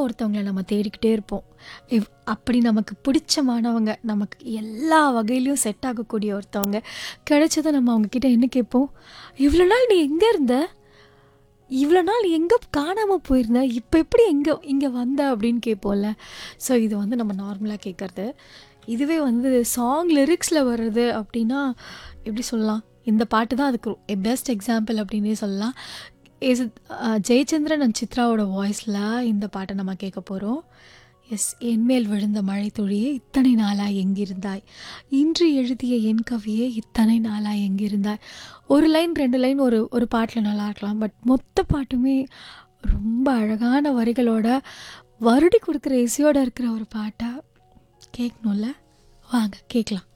ஒருத்தவங்கள நம்ம தேடிக்கிட்டே இருப்போம் இவ் அப்படி நமக்கு பிடிச்சமானவங்க நமக்கு எல்லா வகையிலையும் செட் ஆகக்கூடிய ஒருத்தவங்க கிடைச்சதை நம்ம அவங்கக்கிட்ட என்ன கேட்போம் இவ்வளோ நாள் நீ எங்கே இருந்த இவ்வளோ நாள் எங்கே காணாமல் போயிருந்த இப்போ எப்படி எங்கே இங்கே வந்த அப்படின்னு கேட்போம்ல ஸோ இது வந்து நம்ம நார்மலாக கேட்குறது இதுவே வந்து சாங் லிரிக்ஸில் வர்றது அப்படின்னா எப்படி சொல்லலாம் இந்த பாட்டு தான் அதுக்கு பெஸ்ட் எக்ஸாம்பிள் அப்படின்னே சொல்லலாம் இஸ் ஜெயச்சந்திரன் அண்ட் சித்ராவோட வாய்ஸில் இந்த பாட்டை நம்ம கேட்க போகிறோம் எஸ் என்மேல் விழுந்த மழை துளியே இத்தனை நாளாக எங்கிருந்தாய் இன்று எழுதிய என் கவியே இத்தனை நாளாக எங்கிருந்தாய் ஒரு லைன் ரெண்டு லைன் ஒரு ஒரு பாட்டில் நல்லா இருக்கலாம் பட் மொத்த பாட்டுமே ரொம்ப அழகான வரிகளோட வருடி கொடுக்குற இசையோடு இருக்கிற ஒரு பாட்டை கேட்கணும்ல வாங்க கேட்கலாம்